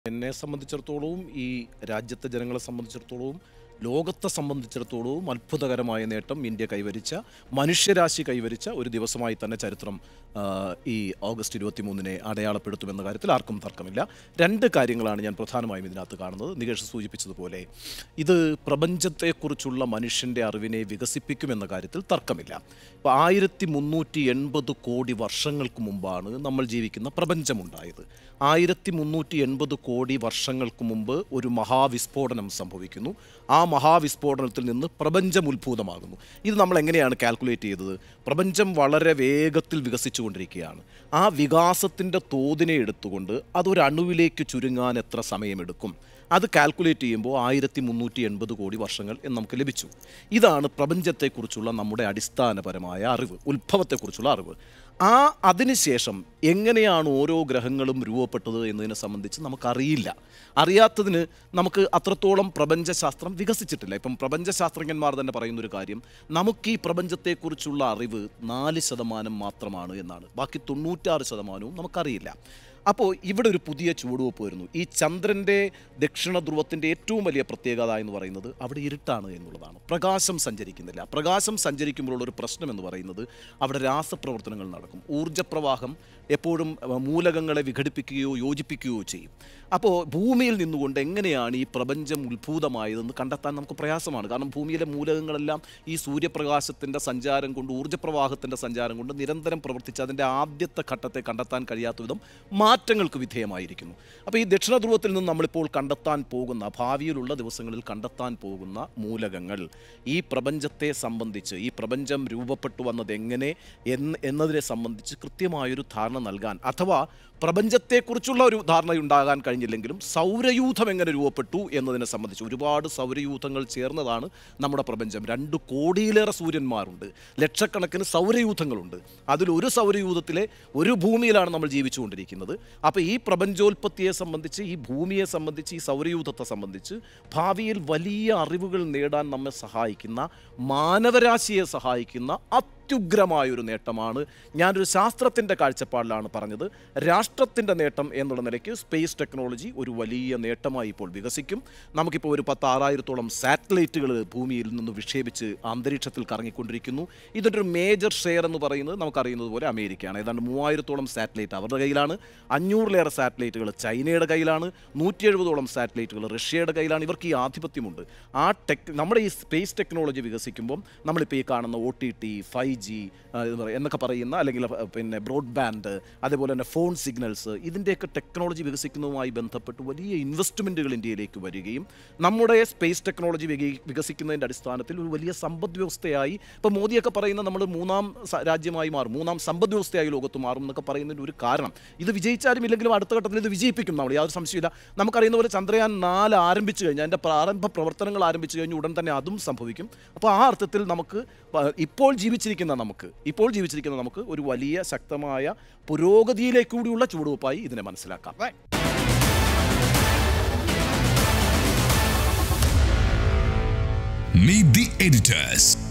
എന്നെ സംബന്ധിച്ചിടത്തോളവും ഈ രാജ്യത്തെ ജനങ്ങളെ സംബന്ധിച്ചിടത്തോളവും ലോകത്തെ സംബന്ധിച്ചിടത്തോളവും അത്ഭുതകരമായ നേട്ടം ഇന്ത്യ കൈവരിച്ച മനുഷ്യരാശി കൈവരിച്ച ഒരു ദിവസമായി തന്നെ ചരിത്രം ആ, ഈ ഓഗസ്റ്റ് ഇരുപത്തി മൂന്നിനെ അടയാളപ്പെടുത്തുമെന്ന കാര്യത്തിൽ ആർക്കും തർക്കമില്ല രണ്ട് കാര്യങ്ങളാണ് ഞാൻ പ്രധാനമായും ഇതിനകത്ത് കാണുന്നത് നികേഷ് സൂചിപ്പിച്ചതുപോലെ ഇത് പ്രപഞ്ചത്തെക്കുറിച്ചുള്ള മനുഷ്യൻ്റെ അറിവിനെ വികസിപ്പിക്കുമെന്ന കാര്യത്തിൽ തർക്കമില്ല ഇപ്പോൾ ആയിരത്തി മുന്നൂറ്റി എൺപത് കോടി വർഷങ്ങൾക്ക് മുമ്പാണ് നമ്മൾ ജീവിക്കുന്ന പ്രപഞ്ചമുണ്ടായത് ആയിരത്തി മുന്നൂറ്റി എൺപത് കോടി വർഷങ്ങൾക്ക് മുമ്പ് ഒരു മഹാവിസ്ഫോടനം സംഭവിക്കുന്നു ആ മഹാവിസ്ഫോടനത്തിൽ നിന്ന് പ്രപഞ്ചം ഉത്ഭൂതമാകുന്നു ഇത് നമ്മൾ എങ്ങനെയാണ് കാൽക്കുലേറ്റ് ചെയ്തത് പ്രപഞ്ചം വളരെ വേഗത്തിൽ വികസിച്ചുകൊണ്ടിരിക്കുകയാണ് ആ വികാസത്തിൻ്റെ തോതിനെ എടുത്തുകൊണ്ട് അതൊരു അണുവിലേക്ക് ചുരുങ്ങാൻ എത്ര സമയമെടുക്കും അത് കാൽക്കുലേറ്റ് ചെയ്യുമ്പോൾ ആയിരത്തി മുന്നൂറ്റി എൺപത് കോടി വർഷങ്ങൾ എന്ന് നമുക്ക് ലഭിച്ചു ഇതാണ് പ്രപഞ്ചത്തെക്കുറിച്ചുള്ള നമ്മുടെ അടിസ്ഥാനപരമായ അറിവ് ഉത്ഭവത്തെക്കുറിച്ചുള്ള അറിവ് ആ അതിനുശേഷം എങ്ങനെയാണ് ഓരോ ഗ്രഹങ്ങളും രൂപപ്പെട്ടത് എന്നതിനെ സംബന്ധിച്ച് നമുക്കറിയില്ല അറിയാത്തതിന് നമുക്ക് അത്രത്തോളം പ്രപഞ്ചശാസ്ത്രം വികസിച്ചിട്ടില്ല ഇപ്പം പ്രപഞ്ചശാസ്ത്രജ്ഞന്മാർ തന്നെ പറയുന്നൊരു കാര്യം നമുക്ക് ഈ പ്രപഞ്ചത്തെക്കുറിച്ചുള്ള അറിവ് നാല് ശതമാനം മാത്രമാണ് എന്നാണ് ബാക്കി തൊണ്ണൂറ്റാറ് ശതമാനവും നമുക്കറിയില്ല അപ്പോൾ ഇവിടെ ഒരു പുതിയ ചുവടുവെപ്പ് വരുന്നു ഈ ചന്ദ്രൻ്റെ ദക്ഷിണ ധ്രുവത്തിൻ്റെ ഏറ്റവും വലിയ പ്രത്യേകത എന്ന് പറയുന്നത് അവിടെ ഇരുട്ടാണ് എന്നുള്ളതാണ് പ്രകാശം സഞ്ചരിക്കുന്നില്ല പ്രകാശം സഞ്ചരിക്കുമ്പോഴുള്ള ഒരു പ്രശ്നം എന്ന് പറയുന്നത് അവിടെ രാസപ്രവർത്തനങ്ങൾ നടക്കും ഊർജ്ജപ്രവാഹം എപ്പോഴും അഹ്, മൂലകങ്ങളെ വിഘടിപ്പിക്കുകയോ യോജിപ്പിക്കുകയോ ചെയ്യും അപ്പോൾ ഭൂമിയിൽ നിന്നുകൊണ്ട് എങ്ങനെയാണ് ഈ പ്രപഞ്ചം ഉത്ഭൂതമായതെന്ന് കണ്ടെത്താൻ നമുക്ക് പ്രയാസമാണ് കാരണം ഭൂമിയിലെ മൂലകങ്ങളെല്ലാം ഈ സൂര്യപ്രകാശത്തിൻ്റെ സഞ്ചാരം കൊണ്ട് ഊർജ്ജപ്രവാഹത്തിൻ്റെ സഞ്ചാരം കൊണ്ട് നിരന്തരം പ്രവർത്തിച്ച് അതിൻ്റെ ആദ്യത്തെ ഘട്ടത്തെ കണ്ടെത്താൻ കഴിയാത്ത വിധം മാറ്റങ്ങൾക്ക് വിധേയമായിരിക്കുന്നു അപ്പോൾ ഈ ദക്ഷിണ ധ്രുവത്തിൽ നിന്ന് നമ്മളിപ്പോൾ കണ്ടെത്താൻ പോകുന്ന ഭാവിയിലുള്ള ദിവസങ്ങളിൽ കണ്ടെത്താൻ പോകുന്ന മൂലകങ്ങൾ ഈ പ്രപഞ്ചത്തെ സംബന്ധിച്ച് ഈ പ്രപഞ്ചം രൂപപ്പെട്ടു വന്നത് എങ്ങനെ എന്ന് എന്നതിനെ സംബന്ധിച്ച് കൃത്യമായൊരു ധാരണ നൽകാൻ അഥവാ പ്രപഞ്ചത്തെക്കുറിച്ചുള്ള ഒരു ധാരണ ഉണ്ടാകാൻ കഴിഞ്ഞില്ലെങ്കിലും സൗരയൂഥം എങ്ങനെ രൂപപ്പെട്ടു എന്നതിനെ സംബന്ധിച്ച് ഒരുപാട് സൗരയൂഥങ്ങൾ ചേർന്നതാണ് നമ്മുടെ പ്രപഞ്ചം രണ്ട് കോടിയിലേറെ സൂര്യന്മാരുണ്ട് ലക്ഷക്കണക്കിന് സൗരയൂഥങ്ങളുണ്ട് അതിലൊരു സൗരയൂഥത്തിലെ ഒരു ഭൂമിയിലാണ് നമ്മൾ ജീവിച്ചുകൊണ്ടിരിക്കുന്നത് അപ്പോൾ ഈ പ്രപഞ്ചോൽപത്തിയെ സംബന്ധിച്ച് ഈ ഭൂമിയെ സംബന്ധിച്ച് ഈ സൗരയൂഥത്തെ സംബന്ധിച്ച് ഭാവിയിൽ വലിയ അറിവുകൾ നേടാൻ നമ്മെ സഹായിക്കുന്ന മാനവരാശിയെ സഹായിക്കുന്ന അത്യുഗ്രമായൊരു നേട്ടമാണ് ഞാനൊരു ശാസ്ത്രത്തിൻ്റെ കാഴ്ചപ്പാടിലാണ് പറഞ്ഞത് രാഷ്ട്രത്തിൻ്റെ നേട്ടം എന്നുള്ള നിലയ്ക്ക് സ്പേസ് ടെക്നോളജി ഒരു വലിയ നേട്ടമായി ഇപ്പോൾ വികസിക്കും നമുക്കിപ്പോൾ ഒരു പത്ത് ആറായിരത്തോളം സാറ്റലൈറ്റുകൾ ഭൂമിയിൽ നിന്ന് വിക്ഷേപിച്ച് അന്തരീക്ഷത്തിൽ കറങ്ങിക്കൊണ്ടിരിക്കുന്നു ഇതിൻ്റെ ഒരു മേജർ ഷെയർ എന്ന് പറയുന്നത് നമുക്കറിയുന്നത് പോലെ അമേരിക്കയാണ് ഏതാണ്ട് മൂവായിരത്തോളം സാറ്റലൈറ്റ് അവരുടെ കയ്യിലാണ് അഞ്ഞൂറിലേറെ സാറ്റലൈറ്റുകൾ ചൈനയുടെ കയ്യിലാണ് നൂറ്റി എഴുപതോളം സാറ്റലൈറ്റുകൾ റഷ്യയുടെ കയ്യിലാണ് ഇവർക്ക് ഈ ആധിപത്യമുണ്ട് ആ ടെക് നമ്മുടെ ഈ സ്പേസ് ടെക്നോളജി വികസിക്കുമ്പം നമ്മളിപ്പോൾ ഈ കാണുന്ന O T T five G എന്നൊക്കെ പറയുന്ന അല്ലെങ്കിൽ അഹ്, പിന്നെ ബ്രോഡ്ബാൻഡ് അതേപോലെ തന്നെ ഫോൺ സിഗ്നൽസ് ഇതിൻ്റെയൊക്കെ ടെക്നോളജി വികസിക്കുന്നതുമായി ബന്ധപ്പെട്ട് വലിയ ഇൻവെസ്റ്റ്മെൻറ്റുകൾ ഇന്ത്യയിലേക്ക് വരികയും നമ്മുടെ സ്പേസ് ടെക്നോളജി വിക- വികസിക്കുന്നതിൻ്റെ അടിസ്ഥാനത്തിൽ ഒരു വലിയ സമ്പദ് വ്യവസ്ഥയായി ഇപ്പോൾ മോദിയൊക്കെ പറയുന്ന നമ്മൾ മൂന്നാം സ- രാജ്യമായി മാറും മൂന്നാം സമ്പദ് വ്യവസ്ഥയായി ലോകത്ത് മാറും എന്നൊക്കെ പറയുന്നതിൻ്റെ ഒരു കാരണം ഇത് വിജയിച്ചാലും ഇല്ലെങ്കിലും അടുത്ത ഘട്ടത്തിൽ ഇത് വിജയിപ്പിക്കും നമ്മൾ യാതൊരു സംശയമില്ല നമുക്കറിയുന്ന പോലെ ചന്ദ്രയാൻ നാല് ആരംഭിച്ചു കഴിഞ്ഞാൽ അതിൻ്റെ പ്രാരംഭ പ്രവർത്തനങ്ങൾ ആരംഭിച്ചു കഴിഞ്ഞ് ഉടൻ തന്നെ അതും സംഭവിക്കും അപ്പോൾ ആ അർത്ഥത്തിൽ നമുക്ക് പ- ഇപ്പോൾ ജീവിച്ചിരിക്കുന്ന നമുക്ക് ഇപ്പോൾ ജീവിച്ചിരിക്കുന്ന നമുക്ക് ഒരു വലിയ ശക്തമായ പുരോഗതിയിലേക്ക് കൂടിയുള്ള ചുവടുവെപ്പായി ഇതിനെ മനസ്സിലാക്കാം Meet the editors.